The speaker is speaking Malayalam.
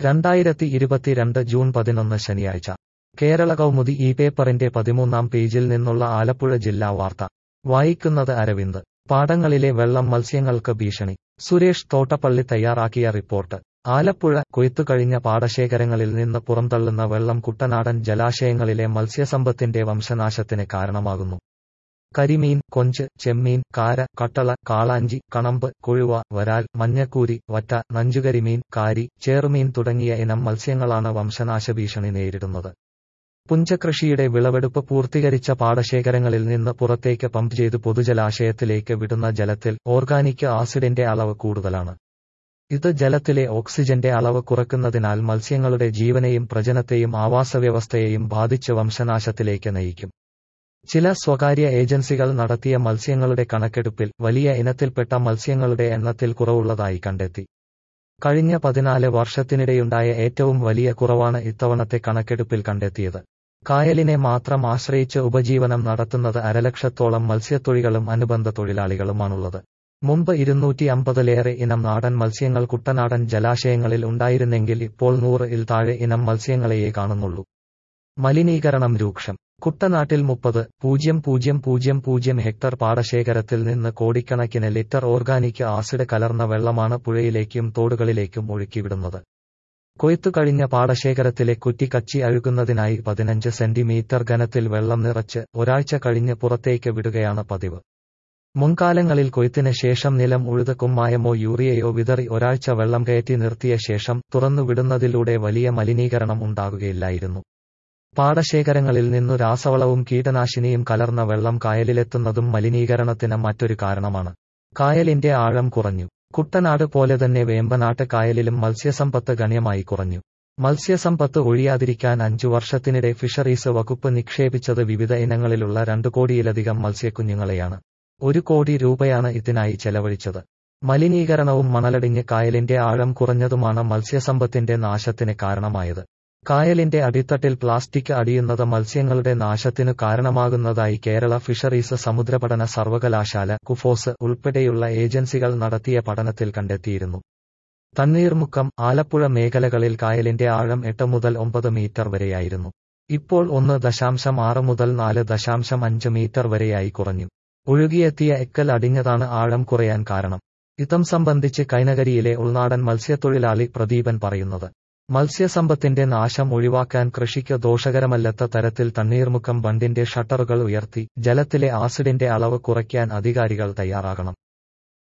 രണ്ടായിരത്തി ഇരുപത്തിരണ്ട് ജൂൺ പതിനൊന്ന് ശനിയാഴ്ച കേരള കൗമുദി ഈ പേപ്പറിന്റെ പതിമൂന്നാം പേജിൽ നിന്നുള്ള ആലപ്പുഴ ജില്ലാ വാർത്ത വായിക്കുന്നത് അരവിന്ദ് പാടങ്ങളിലെ വെള്ളം മത്സ്യങ്ങൾക്ക് ഭീഷണി സുരേഷ് തോട്ടപ്പള്ളി തയ്യാറാക്കിയ റിപ്പോർട്ട് ആലപ്പുഴ കൊയ്ത്തുകഴിഞ്ഞ പാടശേഖരങ്ങളിൽ നിന്ന് പുറംതള്ളുന്ന വെള്ളം കുട്ടനാടൻ ജലാശയങ്ങളിലെ മത്സ്യസമ്പത്തിന്റെ വംശനാശത്തിന് കാരണമാകുന്നു കരിമീൻ കൊഞ്ച് ചെമ്മീൻ കാര കട്ടള കാളാഞ്ചി കണമ്പ് കൊഴുവ വരാൽ മഞ്ഞക്കൂരി വറ്റ നഞ്ചുകരിമീൻ കാരി ചേറുമീൻ തുടങ്ങിയ ഇനം മത്സ്യങ്ങളാണ് വംശനാശ ഭീഷണി നേരിടുന്നത് പുഞ്ചകൃഷിയുടെ വിളവെടുപ്പ് പൂർത്തീകരിച്ച പാടശേഖരങ്ങളിൽ നിന്ന് പുറത്തേക്ക് പമ്പ് ചെയ്ത് പൊതുജലാശയത്തിലേക്ക് വിടുന്ന ജലത്തിൽ ഓർഗാനിക് ആസിഡിന്റെ അളവ് കൂടുതലാണ് ഇത് ജലത്തിലെ ഓക്സിജന്റെ അളവ് കുറയ്ക്കുന്നതിനാൽ മത്സ്യങ്ങളുടെ ജീവനെയും പ്രജനത്തെയും ആവാസവ്യവസ്ഥയെയും ബാധിച്ച് വംശനാശത്തിലേക്ക് നയിക്കും ചില സ്വകാര്യ ഏജൻസികൾ നടത്തിയ മത്സ്യങ്ങളുടെ കണക്കെടുപ്പിൽ വലിയ ഇനത്തിൽപ്പെട്ട മത്സ്യങ്ങളുടെ എണ്ണത്തിൽ കുറവുള്ളതായി കണ്ടെത്തി കഴിഞ്ഞ പതിനാല് വർഷത്തിനിടെയുണ്ടായ ഏറ്റവും വലിയ കുറവാണ് ഇത്തവണത്തെ കണക്കെടുപ്പിൽ കണ്ടെത്തിയത് കായലിനെ മാത്രം ആശ്രയിച്ച് ഉപജീവനം നടത്തുന്നത് അരലക്ഷത്തോളം മത്സ്യത്തൊഴികളും അനുബന്ധ തൊഴിലാളികളുമാണുള്ളത് മുമ്പ് ഇരുന്നൂറ്റി അമ്പതിലേറെ ഇനം നാടൻ മത്സ്യങ്ങൾ കുട്ടനാടൻ ജലാശയങ്ങളിൽ ഉണ്ടായിരുന്നെങ്കിൽ ഇപ്പോൾ നൂറ് ഇൽ താഴെ ഇനം മത്സ്യങ്ങളെയേ കാണുന്നുള്ളൂ മലിനീകരണം രൂക്ഷം കുട്ടനാട്ടിൽ മുപ്പത് പൂജ്യം പൂജ്യം പൂജ്യം പൂജ്യം ഹെക്ടർ പാടശേഖരത്തിൽ നിന്ന് കോടിക്കണക്കിന് ലിറ്റർ ഓർഗാനിക് ആസിഡ് കലർന്ന വെള്ളമാണ് പുഴയിലേക്കും തോടുകളിലേക്കും ഒഴുക്കിവിടുന്നത് കൊയ്ത്തു കഴിഞ്ഞ പാടശേഖരത്തിലെ കുറ്റി കച്ചി അഴുകുന്നതിനായി പതിനഞ്ച് സെന്റിമീറ്റർ ഘനത്തിൽ വെള്ളം നിറച്ച് ഒരാഴ്ച കഴിഞ്ഞ് പുറത്തേക്ക് വിടുകയാണ് പതിവ് മുൻകാലങ്ങളിൽ കൊയ്ത്തിന് ശേഷം നിലം ഉഴുത് കുമ്മായമോ യൂറിയയോ വിതറി ഒരാഴ്ച വെള്ളം കയറ്റി നിർത്തിയ ശേഷം തുറന്നുവിടുന്നതിലൂടെ വലിയ മലിനീകരണം ഉണ്ടാകുകയില്ലായിരുന്നു പാടശേഖരങ്ങളിൽ നിന്നു രാസവളവും കീടനാശിനിയും കലർന്ന വെള്ളം കായലിലെത്തുന്നതും മലിനീകരണത്തിന് മറ്റൊരു കാരണമാണ് കായലിന്റെ ആഴം കുറഞ്ഞു കുട്ടനാട് പോലെ തന്നെ വേമ്പനാട്ട് കായലിലും മത്സ്യസമ്പത്ത് ഗണ്യമായി കുറഞ്ഞു മത്സ്യസമ്പത്ത് ഒഴിയാതിരിക്കാൻ അഞ്ചു വർഷത്തിനിടെ ഫിഷറീസ് വകുപ്പ് നിക്ഷേപിച്ചത് വിവിധ ഇനങ്ങളിലുള്ള രണ്ടു കോടിയിലധികം മത്സ്യക്കുഞ്ഞുങ്ങളെയാണ് ഒരു കോടി രൂപയാണ് ഇതിനായി ചെലവഴിച്ചത് മലിനീകരണവും മണലടിഞ്ഞ് കായലിന്റെ ആഴം കുറഞ്ഞതുമാണ് മത്സ്യസമ്പത്തിന്റെ നാശത്തിന് കാരണമായത് കായലിന്റെ അടിത്തട്ടിൽ പ്ലാസ്റ്റിക് അടിയുന്നത് മത്സ്യങ്ങളുടെ നാശത്തിനു കാരണമാകുന്നതായി കേരള ഫിഷറീസ് സമുദ്രപഠന സർവകലാശാല കുഫോസ് ഉൾപ്പെടെയുള്ള ഏജൻസികൾ നടത്തിയ പഠനത്തിൽ കണ്ടെത്തിയിരുന്നു തണ്ണീർമുക്കം ആലപ്പുഴ മേഖലകളിൽ കായലിന്റെ ആഴം എട്ട് മുതൽ ഒമ്പത് മീറ്റർ വരെയായിരുന്നു ഇപ്പോൾ ഒന്ന് ദശാംശം ആറ് മുതൽ നാല് ദശാംശം അഞ്ച് മീറ്റർ വരെയായി കുറഞ്ഞു ഒഴുകിയെത്തിയ എക്കൽ അടിഞ്ഞതാണ് ആഴം കുറയാൻ കാരണം ഇതം സംബന്ധിച്ച് കൈനകരിയിലെ ഉൾനാടൻ മത്സ്യത്തൊഴിലാളി പ്രദീപൻ പറയുന്നത് മത്സ്യസമ്പത്തിന്റെ നാശം ഒഴിവാക്കാൻ കൃഷിക്ക് ദോഷകരമല്ലാത്ത തരത്തിൽ തണ്ണീർമുക്കം ബണ്ടിന്റെ ഷട്ടറുകൾ ഉയർത്തി ജലത്തിലെ ആസിഡിന്റെ അളവ് കുറയ്ക്കാൻ അധികാരികൾ തയ്യാറാകണം